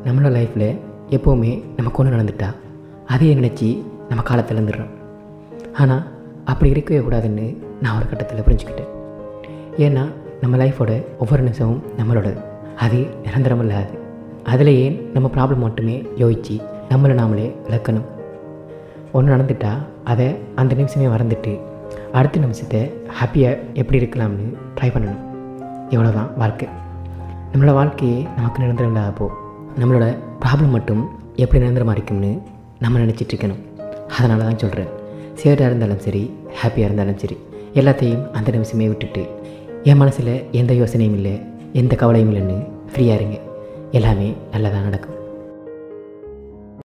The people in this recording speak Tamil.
நம்மளோட லைஃப்பில் எப்போவுமே நமக்கு ஒன்று நடந்துட்டா அதையே நினச்சி நம்ம காலத்தில் இருந்துடுறோம் ஆனால் அப்படி இருக்கவே கூடாதுன்னு நான் ஒரு கட்டத்தில் புரிஞ்சுக்கிட்டேன் ஏன்னா நம்ம லைஃபோட ஒவ்வொரு நிமிஷமும் நம்மளோடது அது நிரந்தரம் இல்லாது அதில் ஏன் நம்ம ப்ராப்ளம் மட்டுமே யோசித்து நம்மளை நாமளே விளக்கணும் ஒன்று நடந்துட்டா அதை அந்த நிமிஷமே மறந்துட்டு அடுத்த நிமிஷத்தை ஹாப்பியாக எப்படி இருக்கலாம்னு ட்ரை பண்ணணும் இவ்வளோ தான் வாழ்க்கை நம்மளோட வாழ்க்கையே நமக்கு நிரந்தரம் இல்லாதப்போ நம்மளோட ப்ராப்ளம் மட்டும் எப்படி நிரந்தரமாக இருக்கும்னு நம்ம நினச்சிட்டு இருக்கணும் அதனால தான் சொல்கிறேன் சேடாக இருந்தாலும் சரி ஹாப்பியாக இருந்தாலும் சரி எல்லாத்தையும் அந்த நிமிஷமே விட்டுட்டு என் மனசில் எந்த யோசனையும் இல்லை எந்த கவலையும் இல்லைன்னு ஃப்ரீயாக இருங்க எல்லாமே நல்லதாக நடக்கும்